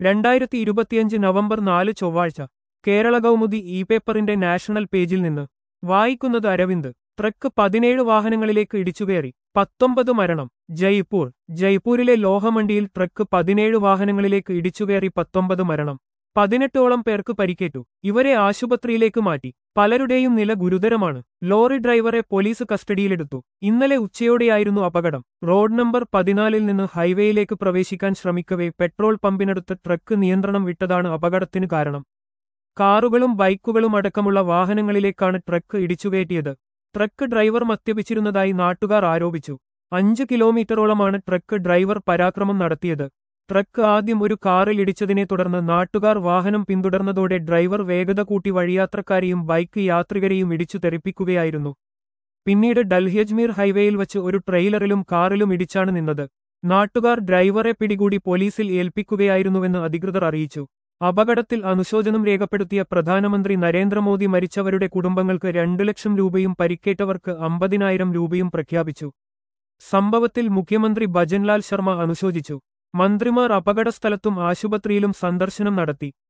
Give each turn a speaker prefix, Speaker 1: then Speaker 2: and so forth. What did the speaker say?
Speaker 1: രണ്ടായിരത്തി ഇരുപത്തിയഞ്ച് നവംബർ നാല് ചൊവ്വാഴ്ച കേരള കൗമുദി ഇ പേപ്പറിന്റെ നാഷണൽ പേജിൽ നിന്ന് വായിക്കുന്നത് അരവിന്ദ് ട്രക്ക് പതിനേഴ് വാഹനങ്ങളിലേക്ക് ഇടിച്ചുകയറി പത്തൊമ്പത് മരണം ജയ്പൂർ ജയ്പൂരിലെ ലോഹമണ്ടിയിൽ ട്രക്ക് പതിനേഴ് വാഹനങ്ങളിലേക്ക് ഇടിച്ചുകയറി പത്തൊമ്പത് മരണം പതിനെട്ടോളം പേർക്ക് പരിക്കേറ്റു ഇവരെ ആശുപത്രിയിലേക്ക് മാറ്റി പലരുടെയും നില ഗുരുതരമാണ് ലോറി ഡ്രൈവറെ പോലീസ് കസ്റ്റഡിയിലെടുത്തു ഇന്നലെ ഉച്ചയോടെയായിരുന്നു അപകടം റോഡ് നമ്പർ പതിനാലിൽ നിന്ന് ഹൈവേയിലേക്ക് പ്രവേശിക്കാൻ ശ്രമിക്കവേ പെട്രോൾ പമ്പിനടുത്ത് ട്രക്ക് നിയന്ത്രണം വിട്ടതാണ് അപകടത്തിന് കാരണം കാറുകളും ബൈക്കുകളും അടക്കമുള്ള വാഹനങ്ങളിലേക്കാണ് ട്രക്ക് ഇടിച്ചുകയറ്റിയത് ട്രക്ക് ഡ്രൈവർ മദ്യപിച്ചിരുന്നതായി നാട്ടുകാർ ആരോപിച്ചു അഞ്ച് കിലോമീറ്ററോളമാണ് ട്രക്ക് ഡ്രൈവർ പരാക്രമം നടത്തിയത് ട്രക്ക് ആദ്യം ഒരു കാറിൽ ഇടിച്ചതിനെ തുടർന്ന് നാട്ടുകാർ വാഹനം പിന്തുടർന്നതോടെ ഡ്രൈവർ വേഗത കൂട്ടി വഴിയാത്രക്കാരെയും ബൈക്ക് യാത്രികരെയും ഇടിച്ചു തെറിപ്പിക്കുകയായിരുന്നു പിന്നീട് ഡൽഹിയജ്മീർ ഹൈവേയിൽ വച്ച് ഒരു ട്രെയിലറിലും കാറിലും ഇടിച്ചാണ് നിന്നത് നാട്ടുകാർ ഡ്രൈവറെ പിടികൂടി പോലീസിൽ ഏൽപ്പിക്കുകയായിരുന്നുവെന്ന് അധികൃതർ അറിയിച്ചു അപകടത്തിൽ അനുശോചനം രേഖപ്പെടുത്തിയ പ്രധാനമന്ത്രി നരേന്ദ്രമോദി മരിച്ചവരുടെ കുടുംബങ്ങൾക്ക് രണ്ടു ലക്ഷം രൂപയും പരിക്കേറ്റവർക്ക് അമ്പതിനായിരം രൂപയും പ്രഖ്യാപിച്ചു സംഭവത്തിൽ മുഖ്യമന്ത്രി ഭജൻലാൽ ശർമ്മ അനുശോചിച്ചു മന്ത്രിമാർ അപകടസ്ഥലത്തും ആശുപത്രിയിലും സന്ദർശനം നടത്തി